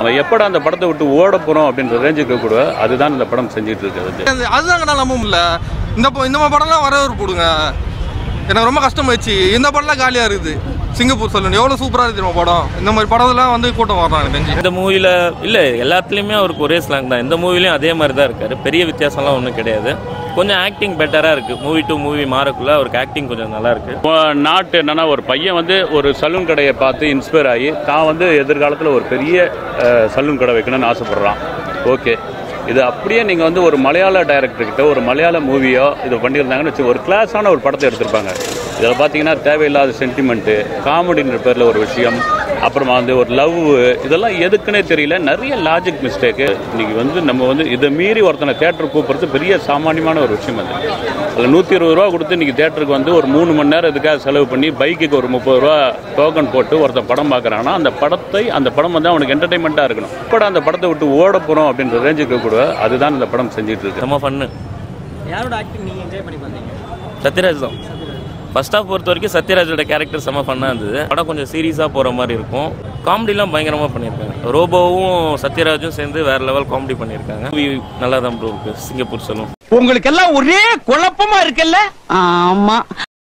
அவன் எப்படா அந்த படத்தை விட்டு ஓட போறோம் அப்படின்ற ரேஞ்சுக்கு கூட அதுதான் இந்த படம் செஞ்சுட்டு இருக்குது அது- அதுதாங்க நான் நம்ப முடியல இந்த ப- இந்த மாதிரி படம்லாம் வரவேற்பு போடுங்க எனக்கு ரொம்ப கஷ்டமாயிடுச்சு இந்த படம்லாம் காலியாக இருக்குது சிங்கப்பூர் சொல்லணும் எவ்வளோ சூப்பராக இருக்குது நம்ம படம் இந்த மாதிரி படம்லாம் வந்து கூட்டம் வர்றாங்க எனக்கு தெரிஞ்சு இந்த மூவியில் இல்லை எல்லாத்துலேயுமே அவருக்கு ஒரே ஸ்லாங் தான் இந்த மூவிலையும் அதே மாதிரி தான் இருக்காரு பெரிய வித்தியாசம்லாம் ஒன்றும் கிடையாது கொஞ்சம் ஆக்டிங் பெட்டராக இருக்குது மூவி டு மூவி மாறக்குள்ள அவருக்கு ஆக்டிங் கொஞ்சம் நல்லா இருக்கு நாட்டு என்னன்னா ஒரு பையன் வந்து ஒரு சலூன் கடையை பார்த்து இன்ஸ்பயர் ஆகி தான் வந்து எதிர்காலத்தில் ஒரு பெரிய சலூன் கடை வைக்கணும்னு ஆசைப்படுறான் ஓகே இது அப்படியே நீங்கள் வந்து ஒரு மலையாள டைரக்டர் கிட்ட ஒரு மலையாள மூவியோ இது பண்ணியிருந்தாங்கன்னு வச்சு ஒரு கிளாஸான ஒரு படத்தை எடுத்திருப்பாங்க இதில் பார்த்தீங்கன்னா தேவையில்லாத சென்டிமெண்ட்டு காமெடின்ற பேரில் ஒரு விஷயம் அப்புறமா வந்து ஒரு லவ் இதெல்லாம் எதுக்குன்னே தெரியல நிறைய லாஜிக் மிஸ்டேக்கு இன்னைக்கு வந்து நம்ம வந்து இதை மீறி ஒருத்தனை தேட்டர் கூப்பிட்றது பெரிய சாமானியமான ஒரு விஷயம் அது அதில் நூற்றி இருபது ரூபா கொடுத்து இன்னைக்கு தேட்டருக்கு வந்து ஒரு மூணு மணி நேரம் இதுக்காக செலவு பண்ணி பைக்குக்கு ஒரு முப்பது ரூபா டோக்கன் போட்டு ஒருத்தன் படம் பார்க்குறாங்கன்னா அந்த படத்தை அந்த படம் வந்து அவனுக்கு என்டர்டைன்மெண்ட்டாக இருக்கணும் இப்போ அந்த படத்தை விட்டு ஓட போகிறோம் அப்படின்ற ரேஞ்சுக்கு கூட அதுதான் இந்த படம் செஞ்சுட்டு இருக்கு செம்ம ஃபன்னு யாரோட ஆக்டிங் நீங்கள் என்ஜாய் பண்ணி பார்த்தீங்க சத்யராஜ் தான் ஃபர்ஸ்ட் ஹாஃப் பொறுத்த வரைக்கும் சத்யராஜோட கேரக்டர் செம்ம ஃபன்னாக இருந்தது படம் கொஞ்சம் சீரியஸாக போகிற மாதிரி இருக்கும் காமெடிலாம் பயங்கரமாக பண்ணியிருக்காங்க ரோபோவும் சத்யராஜும் சேர்ந்து வேற லெவல் காமெடி பண்ணியிருக்காங்க மூவி நல்லா தான் ப்ரோ இருக்கு சிங்கப்பூர் சொல்லும் உங்களுக்கு எல்லாம் ஒரே குழப்பமா இருக்குல்ல ஆமா